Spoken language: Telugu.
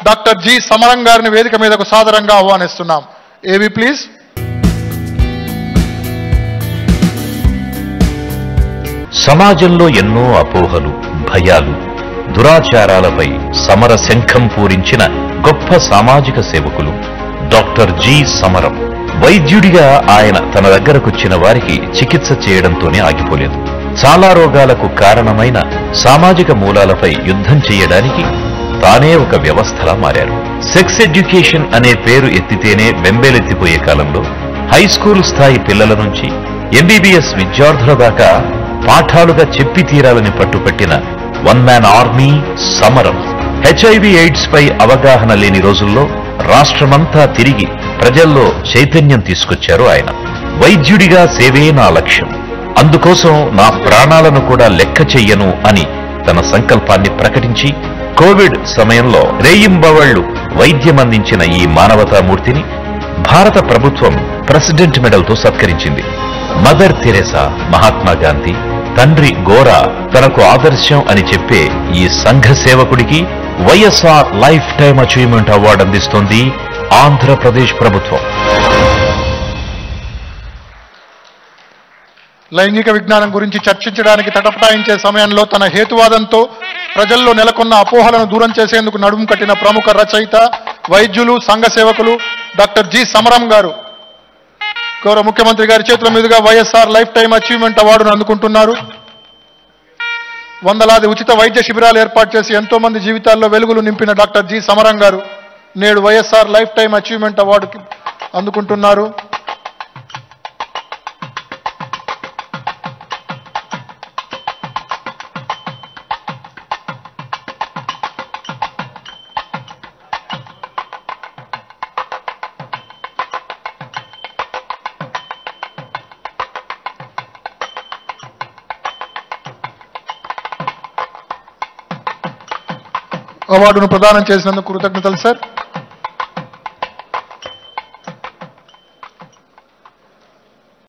డాక్టర్ జి సమరం గారిని వేదిక మీదకు సాదరంగా ఆహ్వానిస్తున్నాం ఏవి ప్లీజ్ సమాజంలో ఎన్నో అపోహలు భయాలు దురాచారాలపై సమర శంఖం పూరించిన గొప్ప సామాజిక సేవకులు డాక్టర్ జి సమరం వైద్యుడిగా ఆయన తన దగ్గరకొచ్చిన వారికి చికిత్స చేయడంతోనే ఆగిపోలేదు చాలా రోగాలకు కారణమైన సామాజిక మూలాలపై యుద్ధం చేయడానికి తానే ఒక వ్యవస్థలా మారారు సెక్స్ ఎడ్యుకేషన్ అనే పేరు ఎత్తితేనే బెంబేలెత్తిపోయే కాలంలో హై స్కూల్ స్థాయి పిల్లల నుంచి ఎంబీబీఎస్ విద్యార్థుల దాకా పాఠాలుగా చెప్పి తీరాలని పట్టుపట్టిన one man army Samaram HIV AIDS పై అవగాహన లేని రోజుల్లో రాష్ట్రమంతా తిరిగి ప్రజల్లో చైతన్యం తీసుకొచ్చారు ఆయన వైద్యుడిగా సేవే నా లక్ష్యం అందుకోసం నా ప్రాణాలను కూడా లెక్క చెయ్యను అని తన సంకల్పాన్ని ప్రకటించి కోవిడ్ సమయంలో రేయింబవళ్లు వైద్యం అందించిన ఈ మానవతామూర్తిని భారత ప్రభుత్వం ప్రెసిడెంట్ మెడల్తో సత్కరించింది మదర్ తెరెసా మహాత్మా గాంధీ తండ్రి గోరా తనకు ఆదర్శం అని చెప్పే ఈ సంఘ సేవకుడికి YSR lifetime achievement award అందిస్తోంది ఆంధ్రప్రదేశ్ ప్రభుత్వం లైంగిక విజ్ఞానం గురించి చర్చించడానికి తటపటాయించే సమయంలో తన హేతువాదంతో ప్రజల్లో నెలకొన్న అపోహలను దూరం చేసేందుకు నడుము కట్టిన ప్రముఖ రచయిత వైద్యులు సంఘ సేవకులు డాక్టర్ జి సమరం గారు గౌరవ ముఖ్యమంత్రి గారి చేతుల మీదుగా వైఎస్ఆర్ లైఫ్ టైం అచీవ్మెంట్ అవార్డును అందుకుంటున్నారు వందలాది ఉచిత వైద్య శిబిరాలు ఏర్పాటు చేసి ఎంతో మంది జీవితాల్లో వెలుగులు నింపిన డాక్టర్ జి సమరం గారు నేడు వైఎస్ఆర్ లైఫ్ టైం అచీవ్మెంట్ అవార్డుకి అందుకుంటున్నారు అవార్డును ప్రదానం చేసినందుకు కృతజ్ఞతలు సార్